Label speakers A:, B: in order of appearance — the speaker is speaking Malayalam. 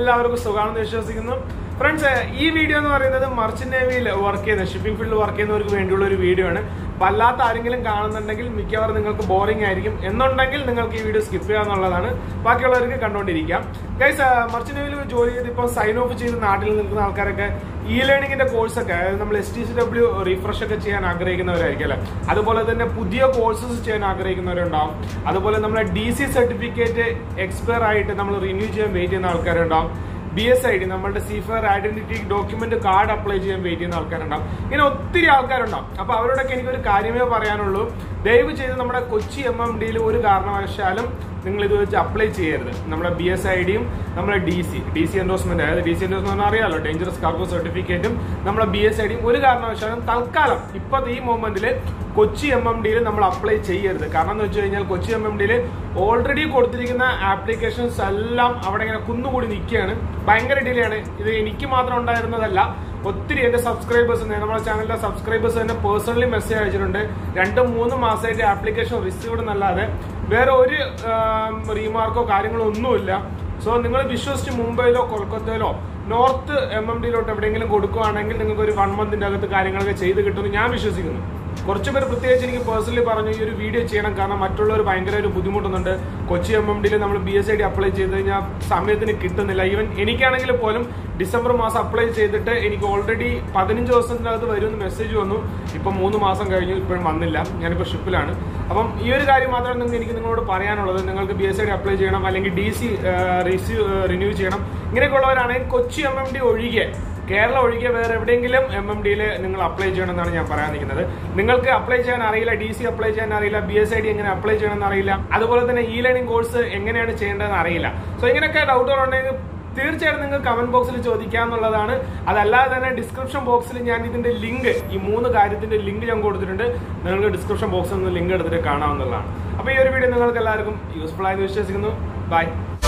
A: എല്ലാവർക്കും സുഖമാണെന്ന് വിശ്വസിക്കുന്നു ഫ്രണ്ട്സ് ഈ വീഡിയോ എന്ന് പറയുന്നത് മർച്ചന്റ് നേവിയിൽ വർക്ക് ചെയ്യുന്ന ഷിപ്പിംഗ് ഫീൽഡിൽ വർക്ക് ചെയ്യുന്നവർക്ക് വേണ്ടിയുള്ള ഒരു വീഡിയോ ആണ് വല്ലാത്ത ആരെങ്കിലും കാണുന്നുണ്ടെങ്കിൽ മിക്കവാറും നിങ്ങൾക്ക് ബോറിംഗ് ആയിരിക്കും എന്നുണ്ടെങ്കിൽ നിങ്ങൾക്ക് ഈ വീഡിയോ സ്കിപ്പ് ചെയ്യാന്നുള്ളതാണ് ബാക്കിയുള്ളവർക്ക് കണ്ടുകൊണ്ടിരിക്കാം ഗൈസ് മർച്ചന്റ് നേവിയിൽ ജോലി ചെയ്ത് ഇപ്പോൾ സൈൻ ഓഫ് ചെയ്ത് നാട്ടിൽ നിൽക്കുന്ന ആൾക്കാരൊക്കെ ഇ ലേണിംഗിന്റെ കോഴ്സൊക്കെ അതായത് നമ്മൾ S T C W refresh ഒക്കെ ചെയ്യാൻ ആഗ്രഹിക്കുന്നവരായിരിക്കും അല്ലെ അതുപോലെ തന്നെ പുതിയ കോഴ്സസ് ചെയ്യാൻ ആഗ്രഹിക്കുന്നവരുണ്ടാവും അതുപോലെ നമ്മുടെ ഡി സി സർട്ടിഫിക്കറ്റ് എക്സ്പയർ ആയിട്ട് നമ്മൾ റിന്യൂ ചെയ്യാൻ വെയിറ്റ് ചെയ്യുന്ന ആൾക്കാരുണ്ടാവും ബി എസ് ഐ ഡി നമ്മുടെ seafarer identity document card apply ചെയ്യാൻ വെയിറ്റ് ചെയ്യുന്ന ആൾക്കാരുണ്ടാവും ഇങ്ങനെ ഒത്തിരി ആൾക്കാരുണ്ടാവും അപ്പൊ അവരോടൊക്കെ എനിക്കൊരു കാര്യമേ പറയാനുള്ളൂ ദയവ് ചെയ്ത് നമ്മുടെ കൊച്ചി എം എം ഡിയിൽ ഒരു കാരണവശാലും നിങ്ങൾ ഇത് വെച്ച് അപ്ലൈ ചെയ്യരുത് നമ്മുടെ ബി എസ് ഐ ഡിയും നമ്മുടെ D C D C endorsement അതായത് ഡി സി എൻഡോസ്മെന്റ് അറിയാലോ ഡേഞ്ചറസ് കാർഗോ സർട്ടിഫിക്കറ്റും നമ്മുടെ ബി എസ് ഐ ഡിയും ഒരു കാരണവശാലും തൽക്കാലം ഇപ്പോഴത്തെ ഈ മൊമെന്റിൽ കൊച്ചി എം എം ഡിയിൽ നമ്മൾ അപ്ലൈ ചെയ്യരുത് കാരണം എന്ന് വെച്ച് കഴിഞ്ഞാൽ കൊച്ചി എം എം ഡിയിൽ ഓൾറെഡി കൊടുത്തിരിക്കുന്ന ആപ്ലിക്കേഷൻസ് എല്ലാം അവിടെ ഇങ്ങനെ കുന്നുകൂടി നിൽക്കുകയാണ് ഭയങ്കര ഡിലേ ആണ് ഇത് എനിക്ക് മാത്രം ഉണ്ടായിരുന്നതല്ല ഒത്തിരി എന്റെ സബ്സ്ക്രൈബേഴ്സ് നമ്മുടെ ചാനലിലെ സബ്സ്ക്രൈബേഴ്സ് തന്നെ പേഴ്സണലി മെസ്സേജ് അയച്ചിട്ടുണ്ട് രണ്ടും മൂന്നും മാസമായിട്ട് ആപ്ലിക്കേഷൻ റിസീവ്ഡ് എന്നല്ലാതെ വേറെ ഒരു റീമാർക്കോ കാര്യങ്ങളോ ഒന്നുമില്ല സോ നിങ്ങൾ വിശ്വസിച്ച് മുംബൈയിലോ കൊൽക്കത്തയിലോ നോർത്ത് എം എം ഡിയിലോട്ട് എവിടെയെങ്കിലും കൊടുക്കുകയാണെങ്കിൽ നിങ്ങൾക്ക് ഒരു വൺ മന്തിന്റെ അകത്ത് കാര്യങ്ങളൊക്കെ ചെയ്ത് കിട്ടുമെന്ന് ഞാൻ വിശ്വസിക്കുന്നു കുറച്ച് പേര് പ്രത്യേകിച്ച് എനിക്ക് പേഴ്സണലി പറഞ്ഞു ഈ ഒരു വീഡിയോ ചെയ്യണം കാരണം മറ്റുള്ളവർ ഭയങ്കര ഒരു ബുദ്ധിമുട്ടുന്നുണ്ട് കൊച്ചി എം എം ഡിയിൽ നമ്മൾ B S I D apply ചെയ്ത് കഴിഞ്ഞാൽ സമയത്തിന് കിട്ടുന്നില്ല ഈവൻ എനിക്കാണെങ്കിൽ പോലും ഡിസംബർ മാസം അപ്ലൈ ചെയ്തിട്ട് എനിക്ക് ഓൾറെഡി പതിനഞ്ച് ദിവസത്തിനകത്ത് വരുമെന്ന് മെസ്സേജ് വന്നു ഇപ്പം മൂന്ന് മാസം കഴിഞ്ഞു ഇപ്പോഴും വന്നില്ല ഞാനിപ്പോൾ ഷിപ്പിലാണ് അപ്പം ഈ ഒരു കാര്യം മാത്രമാണ് നിങ്ങൾക്ക് എനിക്ക് നിങ്ങളോട് പറയാനുള്ളത് നിങ്ങൾക്ക് B S I D apply ചെയ്യണം അല്ലെങ്കിൽ ഡി സി റിസീവ് റിന്യൂ ചെയ്യണം ഇങ്ങനെയൊക്കെയുള്ളവരാണെങ്കിൽ കൊച്ചി എം എം ഡി ഒഴികെ കേരള ഒഴികെ വേറെ എവിടെയെങ്കിലും എം എം ഡിയിൽ നിങ്ങൾ അപ്ലൈ ചെയ്യണമെന്നാണ് ഞാൻ പറയാൻ നിൽക്കുന്നത് നിങ്ങൾക്ക് അപ്ലൈ ചെയ്യാൻ അറിയില്ല ഡി സി അപ്ലൈ ചെയ്യാൻ അറിയില്ല ബി എസ് ഐ ഡി എങ്ങനെ അപ്ലൈ ചെയ്യണമെന്ന് അറിയില്ല അതുപോലെ തന്നെ ഇ ലേണിംഗ് കോഴ്സ് എങ്ങനെയാണ് ചെയ്യേണ്ടതെന്ന് അറിയില്ല സോ ഇങ്ങനെയൊക്കെ ഡൗട്ടുകളുണ്ടെങ്കിൽ തീർച്ചയായിട്ടും നിങ്ങൾക്ക് കമന്റ് ബോക്സിൽ ചോദിക്കാന്നുള്ളതാണ് അതല്ലാതെ തന്നെ ഡിസ്ക്രിപ്ഷൻ ബോക്സിൽ ഞാൻ ഇതിന്റെ ലിങ്ക് ഈ മൂന്ന് കാര്യത്തിന്റെ ലിങ്ക് ഞാൻ കൊടുത്തിട്ടുണ്ട് നിങ്ങൾക്ക് ഡിസ്ക്രിപ്ഷൻ ബോക്സിൽ നിന്ന് ലിങ്ക് എടുത്തിട്ട് കാണാവുന്നതാണ് അപ്പൊ ഈ ഒരു വീഡിയോ നിങ്ങൾക്ക് എല്ലാവർക്കും യൂസ്ഫുൾ ആയെന്ന് വിശ്വസിക്കുന്നു ബൈ